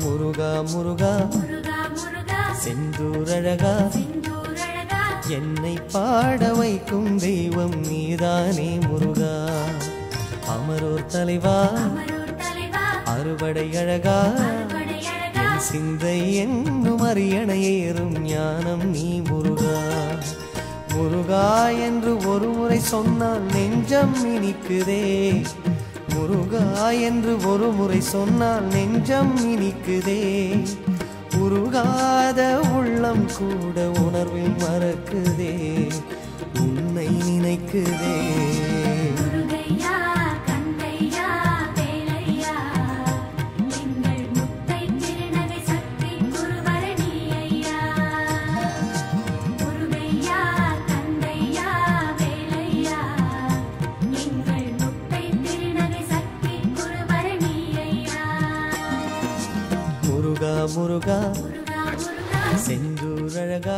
முருகா முருகா முருகா முருகா செந்தூரழகா செந்தூரழகா என்னை பாட வைக்கும் தெய்வம் நீதானே முருகா அமரோர் தலைவா அமரோர் தலைவா அறுபடை அழகா படையழகா என் சிந்தை என்னும் அரியணையேறும் ஞானம் நீ முருகா முருகா என்று ஒரு முறை சொன்னால் நெஞ்சம் இனிக்குதே முருகா என்று ஒரு முறை சொன்னால் நெஞ்சம் இனிக்குதே உருகாத உள்ளம் கூட உணர்வில் மறக்குதே உன்னை நினைக்குதே முருகையா கந்தையா வேலையா எங்கள் முத்தை திருநகை சக்தி குருவரணி ஐயா முருகையா கந்தையா வேலையா எங்கள் முத்தை திருநகை சக்தி குருவரணி ஐயா முருகா முருகா முருகா முருகா செந்தூரழகா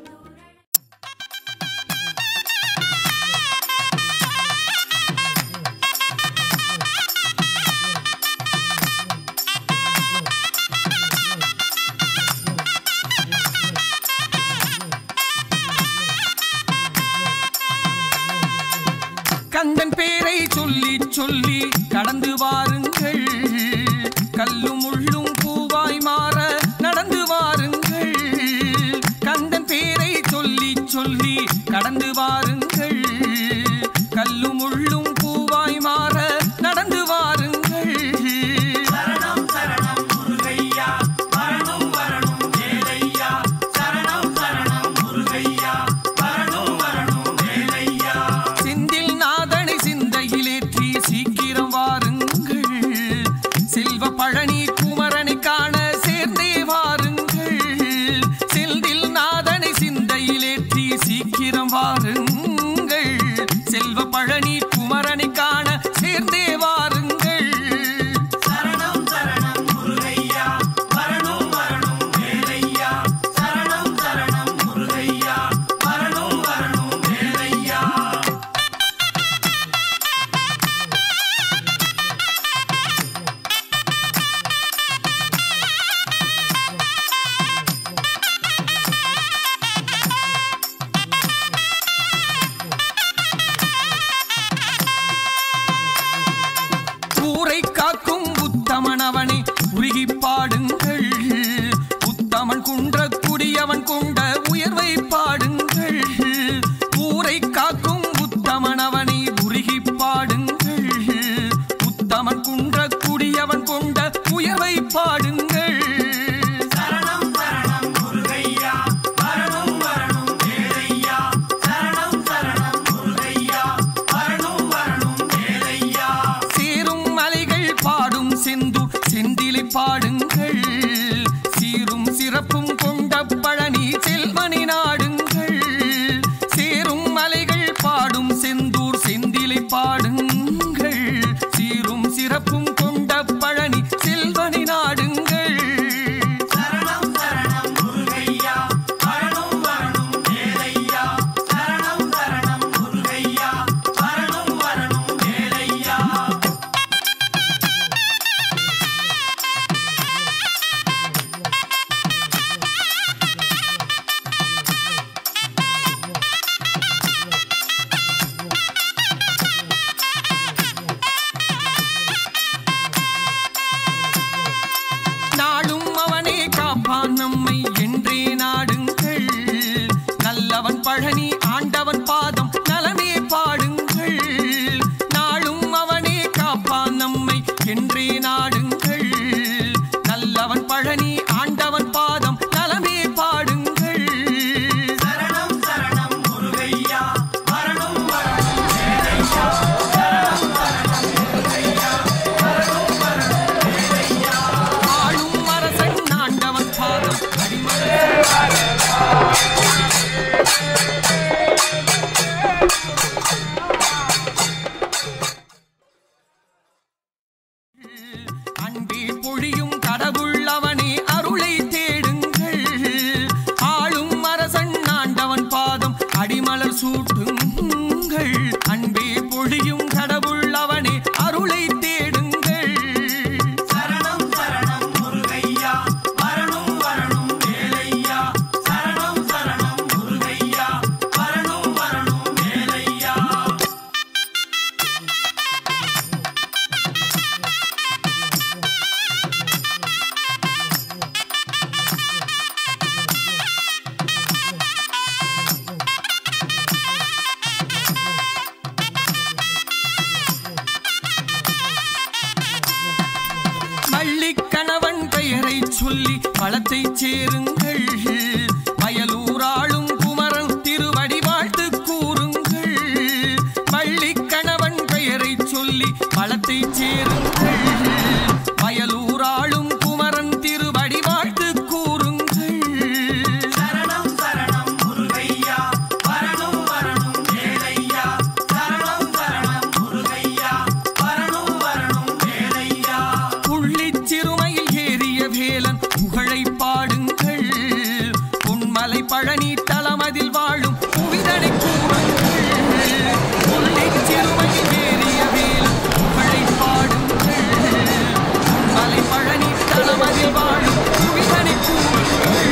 கந்தன் பேரை சொல்லி சொல்லி கடந்து வாருங்கள் கல்லும் முள்ளும் பூவாய் மாற நடந்து வாருங்கள் கந்தன் பேரை சொல்லி சொல்லி கடந்து வாருங்கள் கல்லும் முள்ளும் பூவாய் மாற நடந்து வாருங்கள் செந்தில் நாதனை சிந்தையிலேற்றி சீக்கிரம் வாருங்கள் செல்வ பழனி குமரனை காண சேர்ந்தே வாருங்கள் செந்தில் நாதனை சிந்தையிலேற்றி சீக்கிரம் வாருங்கள் செல்வ பழனி குமரனை காண சேர்ந்தே வாருங்கள் ஊரை காக்கும் உத்தமனவனை உருகி பாடுங்கள் உத்தமன் குன்ற குடியவன் கொண்ட உயர்வை பாடுங்கள் ஊரை காக்கும் உத்தமனவனை உருகி பாடுங்கள் உத்தமன் குன்ற குடியவன் கொண்ட உயர்வை பாடுங்கள் சேரும் மலைகள் பாடும் செந்து செந்திலை பாடுங்கள் சீரும் சிறப்பும் கொண்ட பழனி செல்வனை நாடுங்கள் சேரும் மலைகள் பாடும் செந்தூர் செந்திலை பாடுங்கள் சீரும் சிறப்பும் கொண்ட பழனி செல்வனை நாடுங்கள் நாளும் அவனே காப்பான் நம்மை என்றே நாடுங்கள் நல்லவன் பழனி ஆண்டவன் பாதம் நலமே பாடுங்கள் நாளும் அவனே காப்பான் நம்மை என்றே நாடுங்கள் நல்லவன் பழனி ஆண்டவன் பாதம் நலமே பாடுங்கள் ஆளும் அரசன் ஆண்டவன் பாதம் வளத்தை சேருங்கள் வயலூராளும் குமரன் திருவடி வாழ்த்து கூறுங்கள் வள்ளி கணவன் பெயரை சொல்லி வளத்தை சேருங்கள் வயலூராளும் குமரன் திருவடி வாழ்த்து கூறுங்கள் சரணம் சரணம் முருகையா வரணும் வரணும் வேலையா சரணம் சரணம் முருகையா வரணும் வரணும் வேலையா புள்ளிச் சிறுமையில் ஏறிய வேலன் புகழை பாடுங்கள் பொன்மலை பழனி தலமதில் வாழும் புவிதனை கூறுங்கள் புள்ளிச் சிறுமையில் ஏறிய வேலன் புகழை பாடுங்கள் பொன்மலை பழனி தலமதில் வாழும் புவிதனை கூறுங்கள்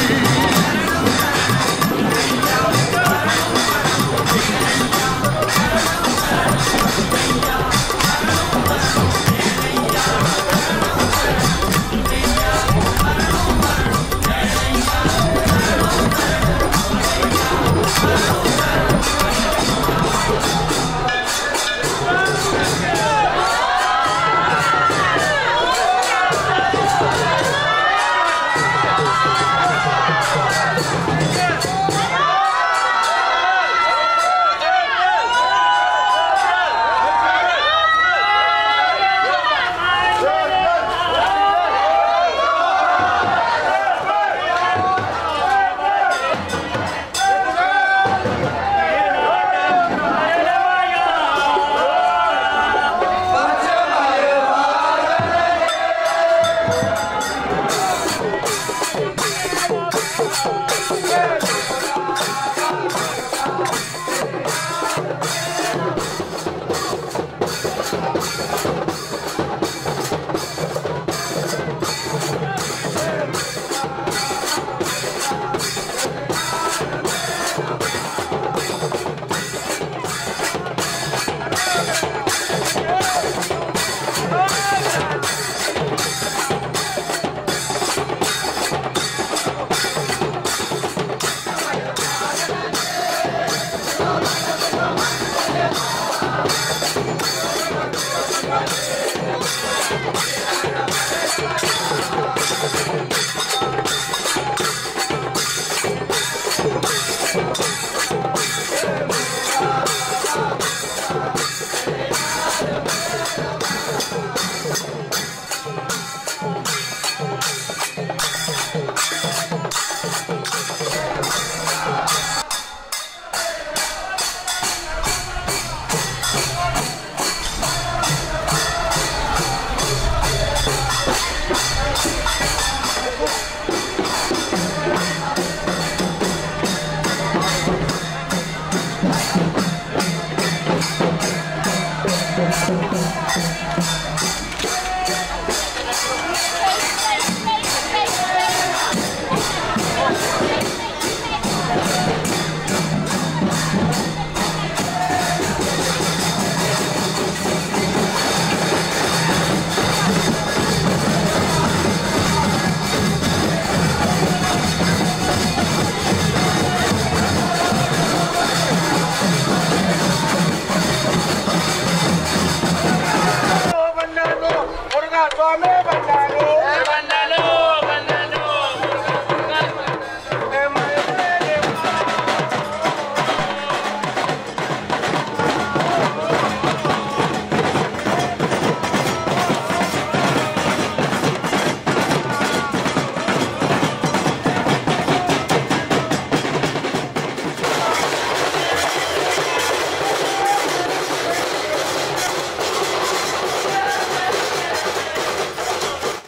ಬಂದನು ಮುರುಘಾ ಸ್ವಾಮಿ ಬಂದನು ಬಂದನು ಬಂದನು சரணம்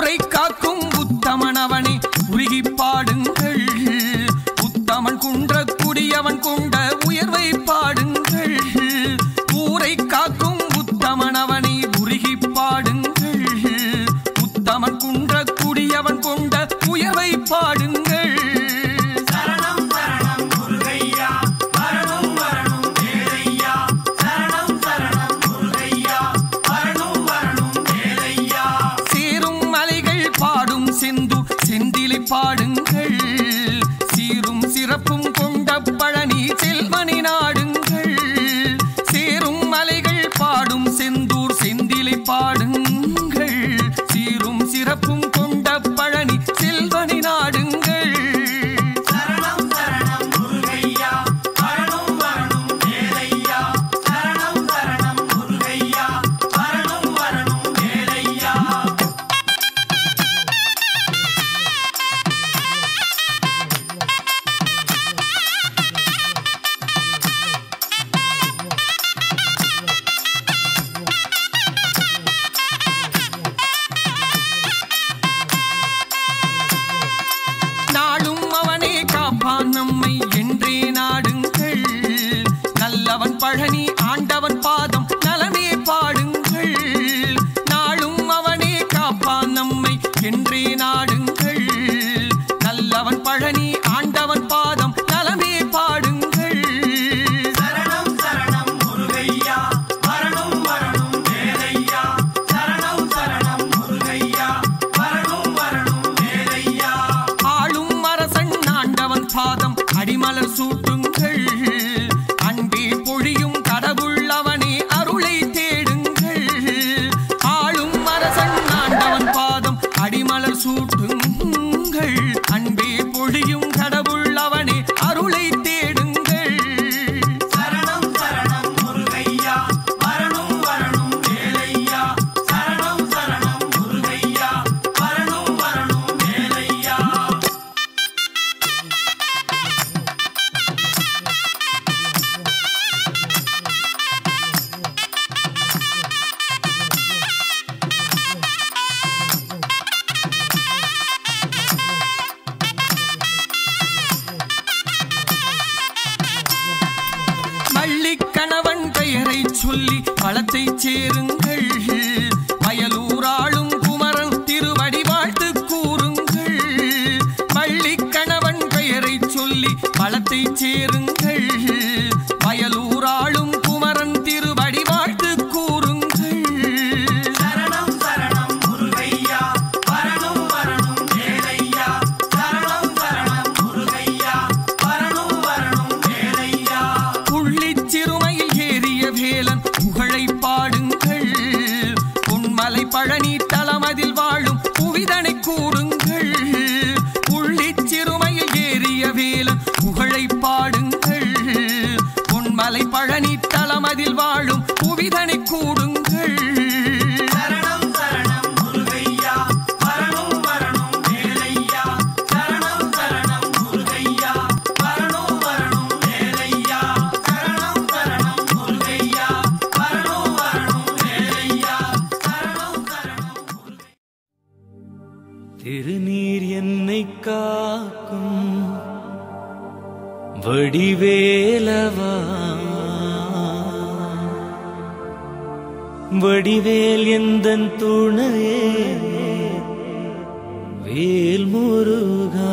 ஊரை காக்கும் உத்தமனவனே உருகி பாடுங்கள் உத்தமன் குன்ற குடியவன் கொண்ட உயர்வை பாடுங்கள் ஊரை காக்கும் உத்தமனவனை உருகி பாடுங்கள் உத்தமன் குன்ற குடியவன் கொண்ட உயர்வை பாடுங்கள் சரணம் சரணம் முருகையா வரணும் வரணும் வேலையா சரணம் சரணம் முருகையா வரணும் வரணும் வேலையா சீரும் மலைகள் பாடும் செந்து செந்திலை பாடுங்கள் சீரும் சிறப்பும் கொண்ட பழனி செல்வனை நாடுங்கள் சேரும் மலைகள் பாடும் செந்தூர் செந்திலை பாடுங்கள் சீரும் சிறப்பும் கொண்ட பழனி செல்வனை நாடுங்கள் சரணம் சரணம் முருகையா வரணும் வரணும் வேலையா சரணம் சரணம் முருகையா வரணும் வரணும் வேலையா நாளும் அவனே காப்பான் நம்மை என்றே நாடுங்கள் நல்லவன் பழனி ஆண்டவன் பாதம் நலமே பாடுங்கள் நாளும் அவனே காப்பான் நம்மை என்றே நாடுங்கள் நல்லவன் பழனி ஆண்டவன் பாதம் நலமே பாடுங்கள் சரணம் சரணம் முருகையா வரணும் வரணும் வேலையா சரணம் சரணம் முருகையா வரணும் வரணும் வேலையா ஆளும் அரசன் ஆண்டவன் பாதம் அடிமலர் சூட்டுங்கள் அன்பே பொழியும் கடவுள் அவனே அருளை தேடுங்கள் ஆளும் அரசன் ஆண்டவன் பாதம் அடிமலர் சூட்டுங்கள் அன்பே பொழியும் கடவுள் அவனே அருளை தேடுங்கள் சரணம் சரணம் முருகையா வரணும் வரணும் வேலையா சரணம் சரணம் முருகையா வரணும் வரணும் வேலையா வள்ளிக்கணவன் பெயரை சொல்லி வளத்தை சேருங்கள் வயலூராளும் குமரன் திருவடி வாழ்த்து கூறுங்கள் வள்ளிக்கணவன் பெயரை சொல்லி வளத்தை சேருங்கள் வயலூராளும் குமரன் திருவடி வாழ்த்து கூறுங்கள் சரணம் சரணம் முருகையா வரணும் வரணும் வேலையா சரணம் சரணம் முருகையா வரணும் வரணும் வேலையா புள்ளிச் சிறுமையில் ஏறிய வேலன் புகழை பாடுங்கள் பொன்மலை பழனி தலமதில் வாழும் புவிதனை கூறுங்கள் புள்ளிச் சிறுமையில் ஏறிய வேலன் புகழை பாடுங்கள் பொன்மலை பழனி தலமதில் வாழும் புவிதனை கூடுங்கள் சரணம் சரணம் முருகையா வரணும் வரணும் வேலையா சரணம் சரணம் முருகையா வரணும் வரணும் வேலையா சரணம் சரணம் முருகையா வரணும் வரணும் வேலையா சரணம் சரணம் முருகையா திருநீர் என்னை காக்கும் வடிவேலவா வடிவேல் எந்தன் துணையே வேல் முருகா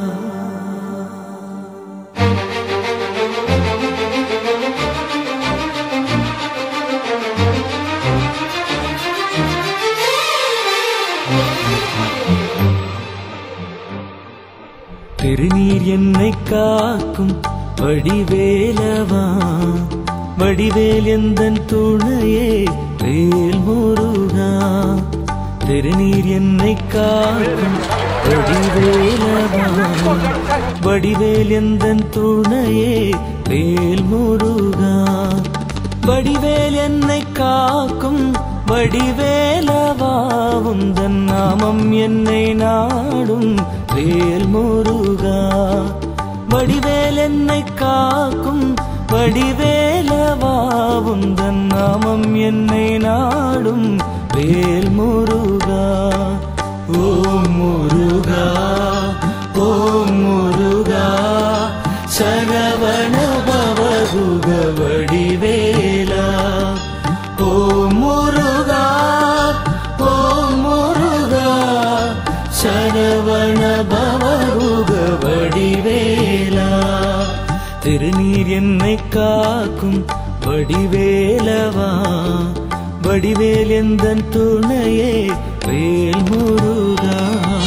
திருநீர் என்னை காக்கும் வடிவேலவா வடிவேல் எந்தன் துணையே வேல் முருகா திருநீர் என்னை காக்கும் வடிவேலவா வடிவேல் எந்தன் துணையே வேல் முருகா வடிவேல் என்னை காக்கும் வடிவேலவா உந்தன் நாமம் என்னை நாடும் வேல் முருகா வடிவேல் என்னை காக்கும் வடிவேலவா உந்தன் நாமம் என்னை நாடும் வேல் முருகா முருகா ஓம் முருகா சரவண பவகுக வடிவேலா ஓம் முருகா ஓம் முருகா சரவண பவகுக வடிவேலா திருநீர் என்னை காக்கும் வடிவேலவா வடிவேல் எந்தன் துணையே வேல் முருகா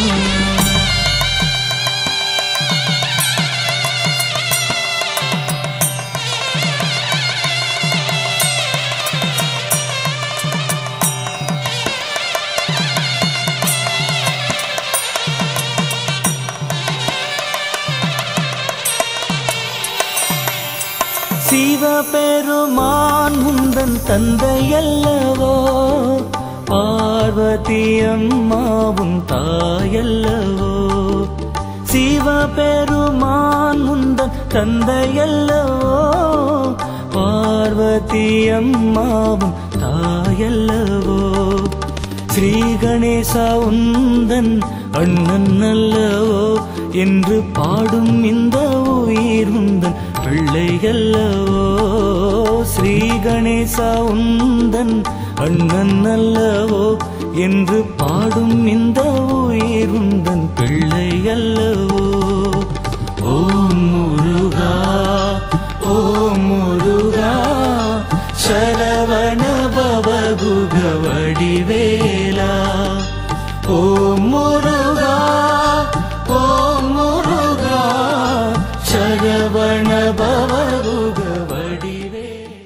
சிவபெருமான் முந்தன் தந்தையல்லவோ பார்வதி அம்மாவும் தாயல்லவோ சிவபெருமான் முந்தன் தந்தையல்லவோ பார்வதி அம்மாவும் தாயல்லவோ ஸ்ரீ கணேசா உந்தன் அண்ணன் அல்லவோ என்று பாடும் இந்த உயிர் உந்தன் பிள்ளையல்லவோ ஸ்ரீ கணேசா உந்தன் அண்ணன் அல்லவோ என்று பாடும் இந்த உயிர் உந்தன் பிள்ளையல்லவோ ஓம் முருகா ஓம் முருகா சரவண பவகுக வடிவேலா ஓம் முருகா ஓம் முருகா சரவண பவகுக வடிவே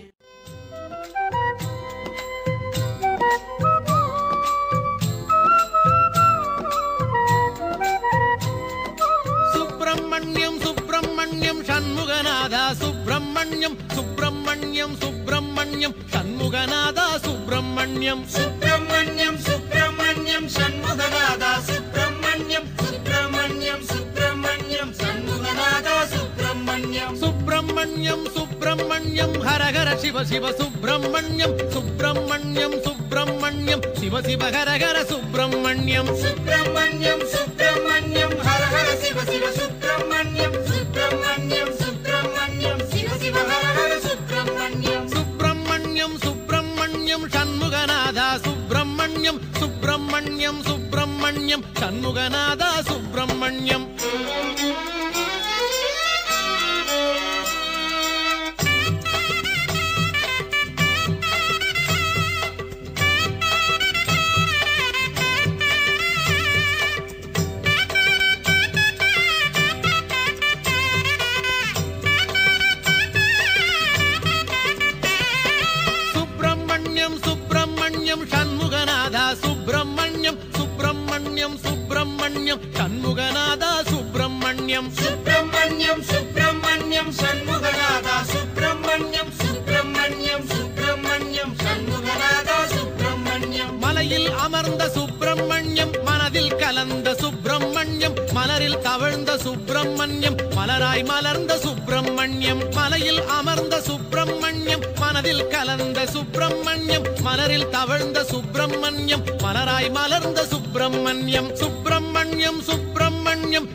சுப்பிரமணியம் சுப்பிரமணியம் சண்முகநாதா சுப்பிரமணியம் சுப்பிரமணியம் சுப்பிரமணியம் சண்முகநாதா சுப்பிரமணியம் சுப்பிரமணியம் சுப்பிரமணியம் சண்முகநாதா சுப்பிரமணியம் சுப்பிரமணியம் சுப்பிரமணியம் சண்முகநாதா சுப்பிரமணியம் சுப்பிரமணியம் சுப்பிரமணியம் ஹரஹர சிவ சிவ சுப்பிரமணியம் சுப்பிரமணியம் சுப்பிரமணியம் சிவ சிவ ஹரஹர சுப்பிரமணியம் சுப்பிரமணியம் சுப்பிரமணியம் ஹர ஹர சிவ சிவ சுப்பிரமணியம் சுப்பிரமணியம் சுப்பிரமணியம் சிவ சிவ ஹர ஹர சுப்பிரமணியம் சுப்பிரமணியம் சுப்பிரமணியம் சண்முகநாதா சுப்பிரமணியம் சுப்பிரமணியம் சுப்பிரமணியம் சண்முகநாதா சுப்பிரமணியம் சுப்பிரமணியம் சுப்பிரமணியம் சண்முகநாதா சுப்பிரமணியம் சுப்பிரமணியம் சுப்பிரமணியம் சண்முகநாதா சுப்பிரமணியம் சுப்பிரமணியம் சுப்பிரமணியம் சண்முகநாதா சுப்பிரமணியம் சுப்பிரமணியம் சுப்பிரமணியம் சண்முகநாதா சுப்பிரமணியம் மலையில் அமர்ந்த சுப்பிரமணியம் மனதில் கலந்த சுப்பிரமணியம் மலரில் தவழ்ந்த சுப்பிரமணியம் மலராய் மலர்ந்த சுப்பிரமணியம் மலையில் அமர்ந்த சுப்பிரமணியம் மனதில் கலந்த சுப்பிரமணியம் மலரில் தவழ்ந்த சுப்பிரமணியம் மலராய் மலர்ந்த சுப்பிரமணியம் சுப்பிரமணியம் சுப்பிரமணியம்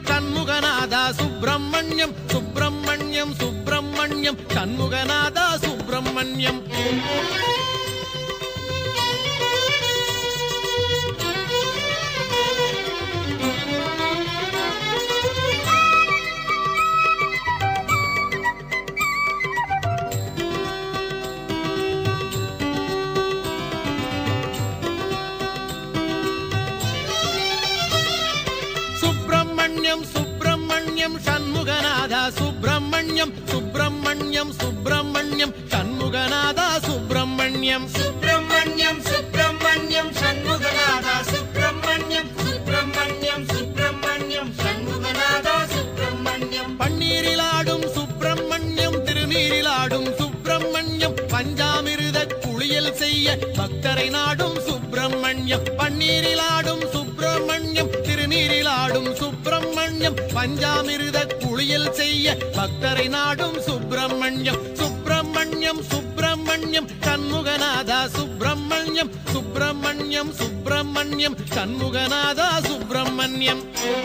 பஞ்சாமிருத குளியல் செய்ய பக்தரை நாடும் சுப்பிரமணியம் பன்னீரிலாடும் சுப்பிரமணியம் திருநீரிலாடும் சுப்பிரமணியம் பஞ்சாமிருத குளியல் செய்ய பக்தரை நாடும் சுப்பிரமணியம் சுப்பிரமணியம் சுப்பிரமணியம் சண்முகநாதா சுப்பிரமணியம் சுப்பிரமணியம் சுப்பிரமணியம் சண்முகநாதா சுப்பிரமணியம் சுப்பிரமணியம்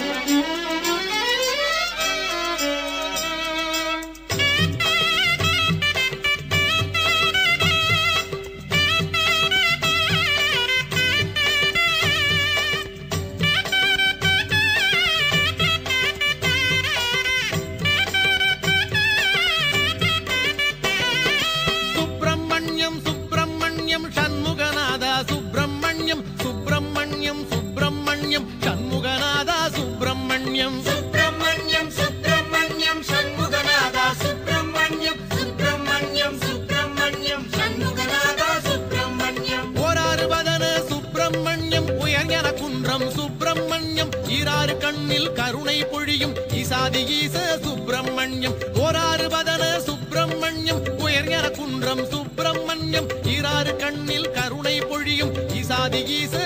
சுப்பிரமணியம் சுப்பிரமணியம் சண்முகநாதா சுப்பிரமணியம் சுப்பிரமணியம் சுப்பிரமணியம் சண்முகநாதா சுப்பிரமணியம் சுப்பிரமணியம் சுப்பிரமணியம் சண்முகநாதா சுப்பிரமணியம் சுப்பிரமணியம் சுப்பிரமணியம் சண்முகநாதா சுப்பிரமணியம் ஓராறு வதன சுப்பிரமணியம் உயர்ஞன குன்றம் சுப்பிரமணியம் ஈராறு கண்ணில் கருணை பொழியும் ஈசாதி ஈச சுப்பிரமணியம் ஓராறு வதன சுப்பிரமணியம் உயர்ஞன குன்றம் சுப்பிரமணியம் ஈராறு கண்ணில் கருணை பொழியும் ஈசாதி ஈச